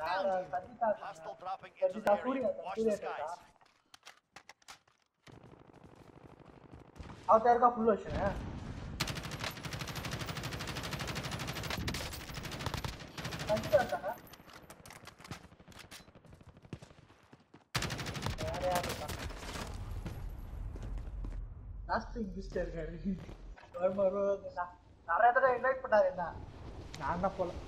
found you. சஜிதா Hostile dropping into சஜிதா the Surya area. Watch Surya the skies. அவத்த இருக்கா full வச்சுனே சஜிதா இருக்காங்க வேற யார் இருக்கா லாஸ்ட் இங்கிலீஷ்ல இருக்காரு வரும் வரும் நான் நிறைய தடவை இன்வைட் பண்ணாரு என்ன நான் தான் போல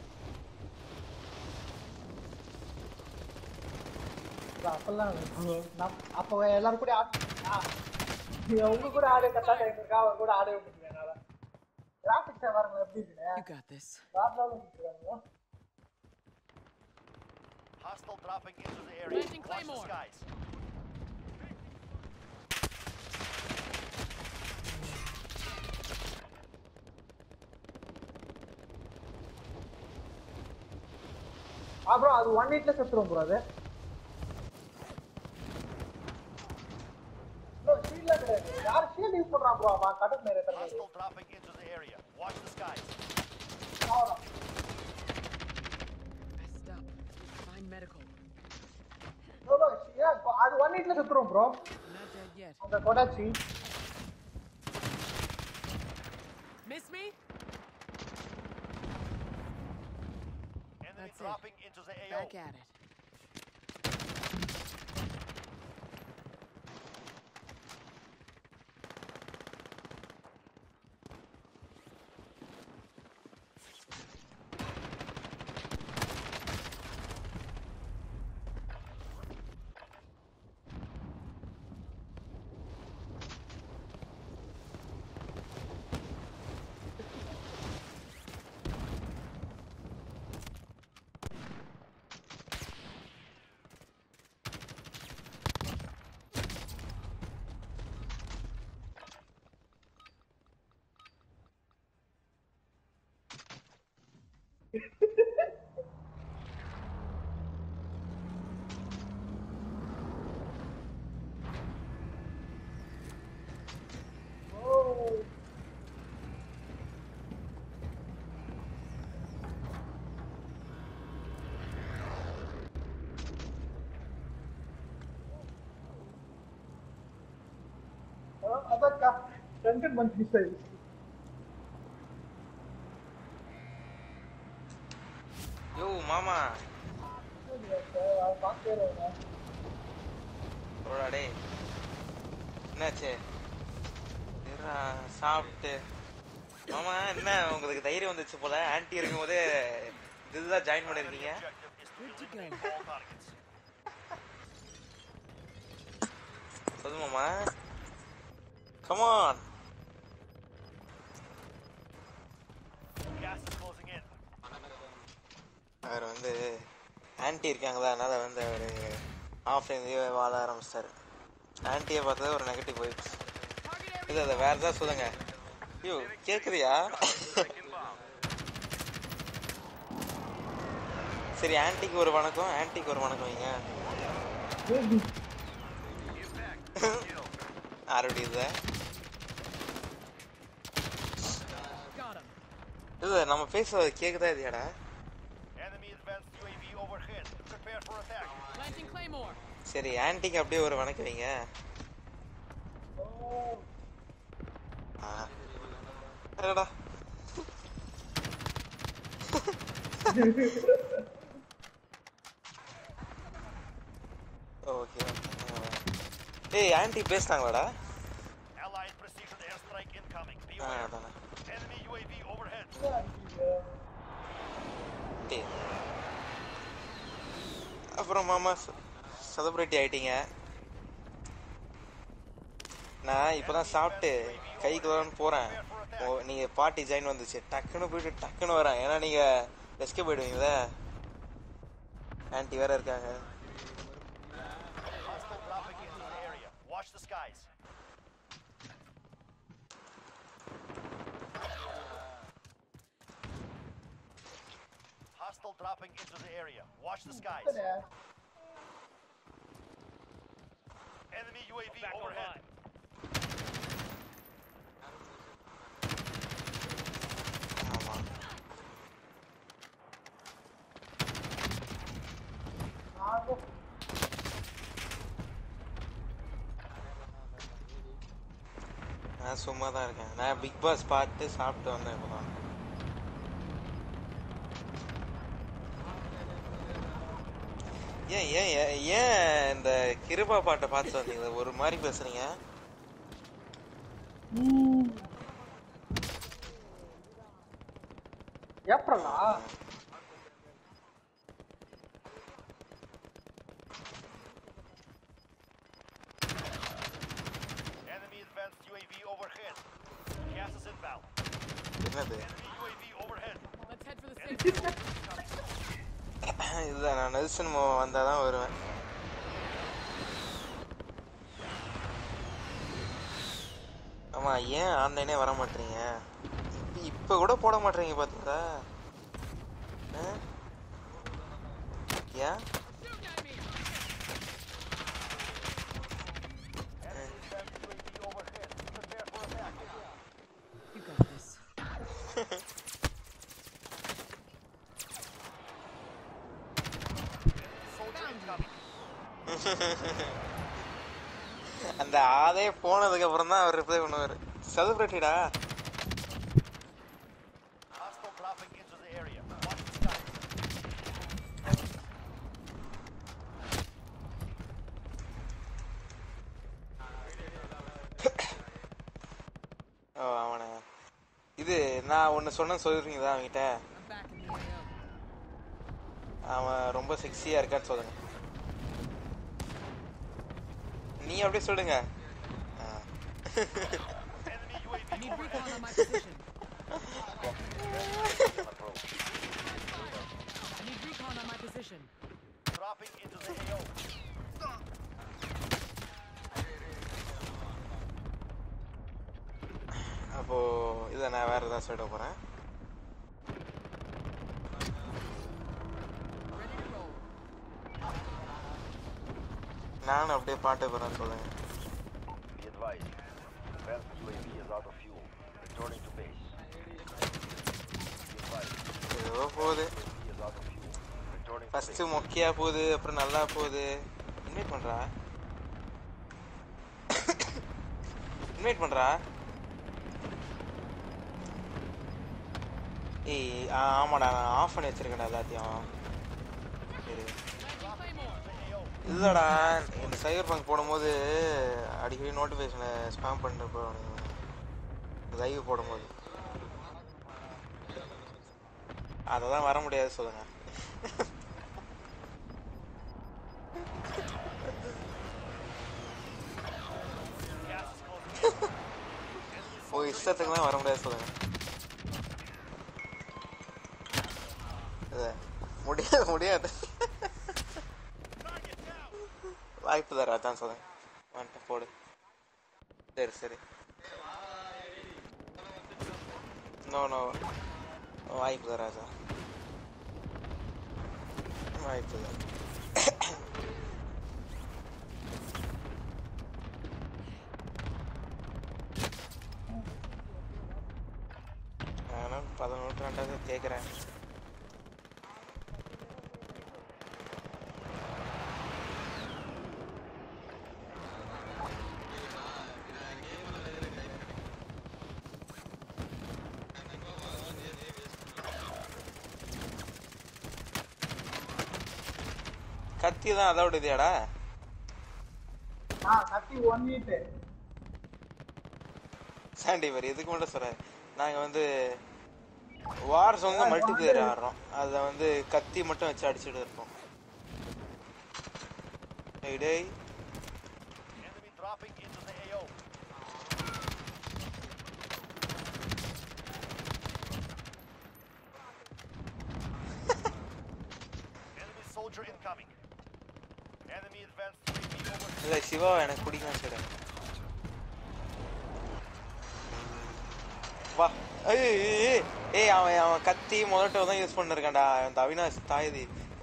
இல்ல, அப்பெல்லாம் இல்ல. நான் அப்போ எல்லாரும் கூட ஆட் உங்க கூட ஆடு கரெக்டா டைம் இருக்கா அவர் கூட ஆடவே முடியல என்னால கிராஃபிக்ஸ் பாருங்க எப்படி You இருக்குன்னு got this. லாப்டாப்ல இருக்காங்க Hostile dropping into the area. Planting Watch the Claymore. skies. அப்புறம் அது ஒன் எயிட்ல செத்துரும் ப்ரோ அது ப்ரோ ஷீல்ட்ல கிடையாது யார் ஷீல்ட் யூஸ் பண்றான் ப்ரோ அவன் கடல் மேல எத்தனை பேர் Hostile dropping into the area. Watch the skies. அவ்வளவுதான். Messed up. Find medical. bro, bro, ஏன் அது ஒன் எயிட்ல செத்துரும் ப்ரோ Not dead yet. அந்த கொடாச்சி Miss me? Enemy That's it. dropping into the AO. Back at it. ஓ அதக்கா tension பண்ணி சரி யோ மாமா பார்த்து போடா டேய் என்னாச்சு இருடா, சாப்பிட்டு மாமா என்ன உங்களுக்கு தைரியம் வந்துச்சு போல ஆன்ட்டி இருக்கும்போது இதுதான் ஜாயின் பண்ணிருக்கீங்க Objective is to Good to eliminate go. all targets. சொல்லு மாமா come on Gas is closing in. அவர் வந்து ஆன்ட்டி இருக்காங்களா அதனால வந்து அவர் ஆஃப்லைன்லேயே வாழ ஆரம்பிச்சிட்டாரு ஆன்ட்டியை பார்த்தது ஒரு நெகட்டிவ் போயிடுச்சு இல்லை அதை வேற ஏதாவது சொல்லுங்க ஐயோ கேட்குறியா சரி ஆன்ட்டிக்கு ஒரு வணக்கம் ஆன்ட்டிக்கு ஒரு வணக்கம் வைங்க ஆரோடி இது Got him. இது நம்ம பேசுறது கேக்குதா இல்லையாடா Enemy advanced UAV overhead. Prepare for attack. Planting Claymore. சரி ஆன்ட்டிக்கு அப்படியே ஒரு வணக்கம் வைங்க ஆ. அடடா. ஓகே ஏய் ஆன்ட்டி பேசுனாங்களாடா Allied precision airstrike incoming. ஆ Beware. அதானே Enemy UAV overhead. டேய். அப்புறம் மாமா செலிப்ரிட்டி ஆயிட்டீங்க நான் இப்பதான் சாப்பிட்டு கை கழுவன்னு போறேன் ஓ, நீங்க பார்ட்டி ஜாயின் வந்துச்சு டக்குன்னு போயிட்டு டக்குன்னு வரேன் ஏன்னா நீங்க எஸ்கே போயிடுவீங்களே ஆன்ட்டி வேற இருக்காங்க Hostile dropping into the area. Watch the skies. Hostile dropping into the area. Watch the skies. Enemy UAV overhead. ஆமா நான் சும்மா தான் இருக்கேன் நான் பிக் பாஸ் பார்த்து சாப்பிட்டு வந்தேன் இப்போதான் ஏன் ஏன் ஏன் ஏன் இந்த கிருபா பாட்டை பார்த்து வந்தீங்க ஒரு மாதிரி பேசுறீங்க ஏப்ரலா Enemy advanced UAV overhead. Gas is inbound. என்னது Enemy UAV overhead. Let's head for the safe zone. இதுதான் நான் நெல்சன் மோ வந்தால் தான் வருவேன் ஆமா ஏன் ஆன்லைனே வர மாட்டீங்க இப்ப- இப்ப கூட போட மாட்டீங்க பாத்தீங்களா ஆ? ஏன் Shoot at me! Enemy advanced UAV overhead. Prepare for attack. You got this. Soldier incoming. அந்த ஆதே போனதுக்கு அப்புறம் தான் அவர் ரிப்ளை பண்ணுவாரு செலிபிரிட்டிடா Hostile dropping into the area. Watch the skies. ஓ அவனை இது நான் ஒன்னு சொன்ன சொல்லிருக்கீங்களா அவன்கிட்ட I'm back in the AO. அவன் ரொம்ப செக்ஸியா இருக்கான்னு சொல்லுங்க நீ அப்படியே சொல்லுங்க ஆ. Enemy UAV I need overhead. recon on my position. I need recon on my position. Dropping into the AO. அப்போ இதை நான் வேற ஏதாவது சொல்லிட போறேன் Ready to roll. நானும் அப்படியே பாட்டு போறேன் சொல்லுங்க Be advised. Advanced UAV is out of fuel. Returning to base. Be advised. ஏதோ போகுது UAV is out of fuel. Returning to first base. மொக்கையா போகுது அப்புறம் நல்லா போகுது இன்வைட் பண்றா இன்வைட் பண்றா ஏய் ஆ, ஆமாடா நான் ஆஃப் பண்ணி வச்சிருக்கேன்டா எல்லாத்தையும் சரி Landing Claymore. இல்லடா இந்த சைபர் பங்க் போடும்போது அடிக்கடி நோட்டிஃபிகேஷனை ஸ்பாம் பண்ணிட்டு போகணும் லைவ் போடும்போது அதெல்லாம் வர முடியாது சொல்லுங்க Gas is closing. ஓ இஷ்டத்துக்குலாம் வர முடியாது சொல்லுங்க இது, முடியாது முடியாது Target down. வாய்ப்பு தர அதான் சொல்லுங்க வந்துட்டு போடு சரி சரி நோ நோ வாய்ப்பு தர ராஜா வாய்ப்பு தர நானும் பதினொன்று ரெண்டாவது கேட்குறேன் கத்தி தான் அதோட இதையாடா ஆ கத்தி ஒன் வீட்டு சாண்டி வேறு எதுக்கு மட்டும் சொல்கிறேன் நாங்கள் வந்து வார் சோங்க மல்டி பிளேயர் ஆடுறோம் அதில் வந்து கத்தி மட்டும் வச்சு அடிச்சுட்டு இருப்போம் டேய் டேய் Enemy dropping into the AO. Enemy soldier incoming. Enemy advanced UAV overhead. இல்லை சிவா எனக்கு பிடிக்கும் சொல்கிறேன் வா ஏய் ஏய், ஏய் ஏய் அவன் அவன் கத்தி முதல்ல தான் யூஸ் பண்ணிருக்கான்டா அந்த அவினாஷ் தாயதி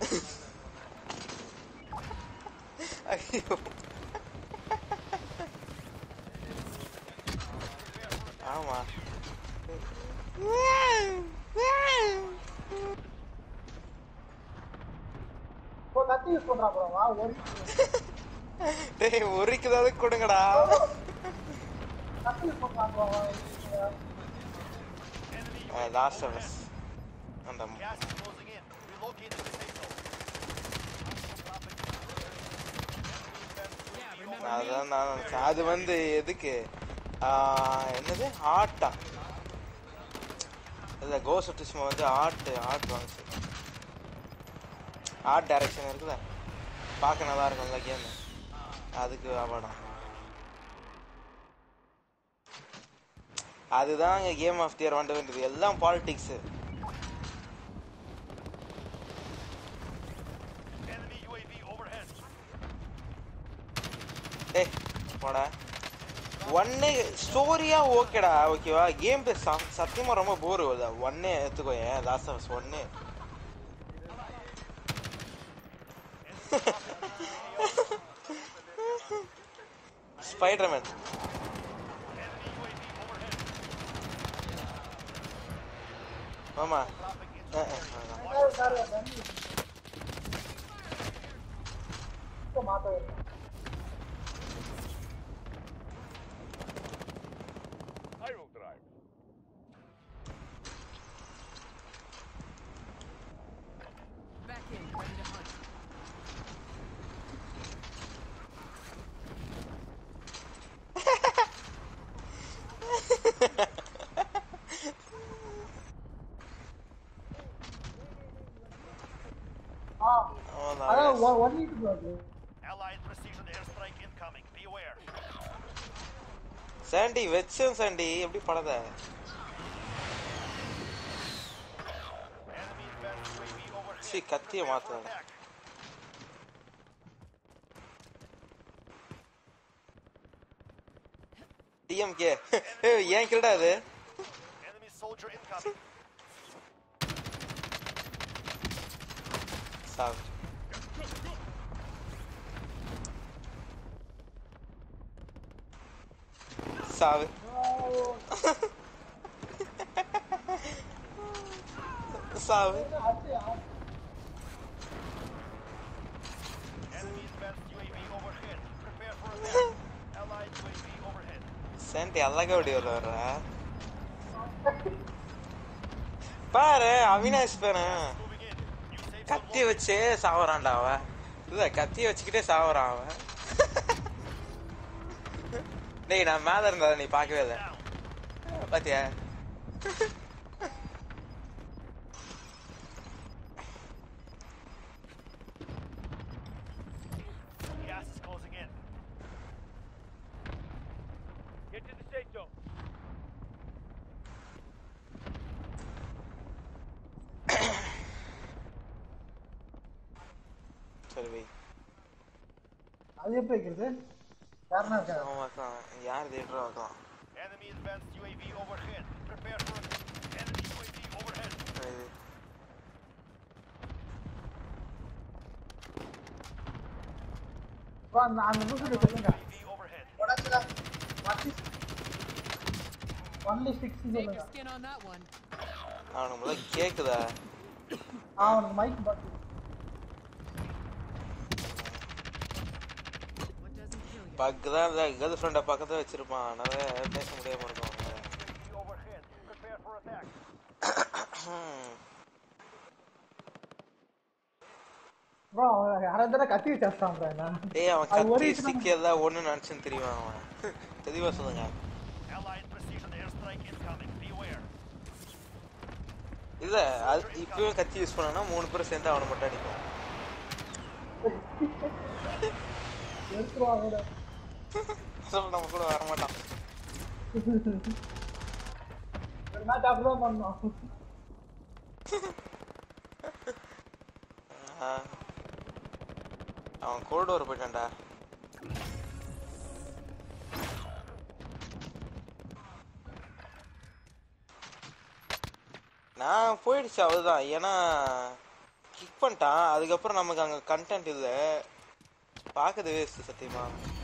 ஐயோ ஆமா இப்போ கத்தி யூஸ் பண்றா ப்ரோ வா ஒரு டேய் ஒரிக்குதாவது கொடுங்கடா கட்டில் போட்டு வாங்குவாங்க லாஸ்ட் ஆஃப் அந்த Gas is closing in. Relocating the safe zone. Yeah, remember me? அதான் நான் நினைச்சேன் அது வந்து எதுக்கு ஆ, என்னது ஆர்ட்டா இல்லை கோஸ் சுமா வந்து ஆர்ட் ஆர்ட் வாங்கிச்சு ஆர்ட் டைரக்ஷன் இருக்குல்ல பார்க்க நல்லா இருக்கும்ல கேம் அதுக்கு அவார்டம் அதுதான் இங்கே கேம் ஆஃப் தியர் வந்துட்டு வேண்டியது எல்லாம் பாலிடிக்ஸு Enemy UAV overhead. ஏய் போடா ஒன்னே ஸ்டோரியா ஓகேடா ஓகேவா கேம் பிளே சத்தியமா ரொம்ப போர் வருதா ஒன்னே எடுத்துக்கோ ஏன் லாஸ்ட் ஆஃப் ஒன்னே ஸ்பைடர்மேன் Enemy UAV overhead. ஆமா Traffic is அஹ், அஹ், அஹ். சார் சார் தண்ணி இப்போ மாற்ற I will drive. Back in, ready to hunt. ஆ அவ்வளவுதான். அதான் ஒன் வீக் அது Allied precision airstrike incoming. Be aware. Sandy வச்சேன் சாண்டி எப்படி படத Enemy advanced UAV overhead. சி கத்திய Prepare for மாத்தாத attack. டிஎம்கே ஏன் கிரடா அது Enemy soldier incoming. சாவு சாவு சாவு Enemy advanced UAV overhead. Prepare for attack. Allied UAV overhead. Chandy அழகா அப்படி வர்ற பாரு அவினாஷ் பாரு Moving in. New safe zone கத்திய வச்சே சாவறான்டா அவன் இல்ல கத்திய வச்சுக்கிட்டே சாவறான் அவன் டேய் நான் மேல இருந்தா நீ பார்க்கவே இல்லை down. பாத்தியா Gas is closing in. Get to the safe zone. சரி வை அது எப்படி வைக்கிறது யாருன்னா இருக்காங்க அவன் வைக்கலாம் யார் தேட்டரா வைக்கலாம் Enemy advanced UAV overhead. Prepare for enemy UAV overhead. இது இப்போ அந்த அந்த புக்கு சொல்லுங்க UAV overhead. உடச்சுல ஒன்லி சிக்ஸ் Take சொல்லுங்க your skin on that one. அவனுக்கு முதல்ல கேக்குதா அவனுக்கு மைக் பாட்டு What doesn't kill you? Buck தான் இல்லை கேர்ள் ஃப்ரெண்டை பக்கத்துல வச்சிருப்பான் அதனால பேச முடியாம இருக்கும் அவனால. UAV overhead. Prepare for attack. ஹம். ப்ரோ அவன் யாராவது தானே கத்தி வச்சான் ப்ரோ என்ன ஏய் அவன் அது ஒரு கத்தி விஷயம் ஸ்டிக் எல்லாம் ஒண்ணு நினைச்சுன்னு தெரியுமா அவன் தெளிவா சொல்லுங்க Allied precision airstrike incoming. Beware. இல்ல அது இப்பயும் கத்தி யூஸ் பண்ணனா மூணு பேரும் சேர்ந்து அவனை மட்டும் அடிக்கும் எடுத்துருவாங்க சொல்ல நம்ம கூட வர மாட்டான் ஒரு மேட்ச் அப்படிதான் பண்ணோம் ஆ. அவன் கோல்டு வர போயிட்டான்டா நான் போயிடுச்சு அவ்வளவுதான் ஏன்னா கிக் பண்ணிட்டான் அதுக்கப்புறம் நமக்கு அங்க கண்டென்ட் இல்லை பார்க்கறது வேஸ்ட் சத்தியமா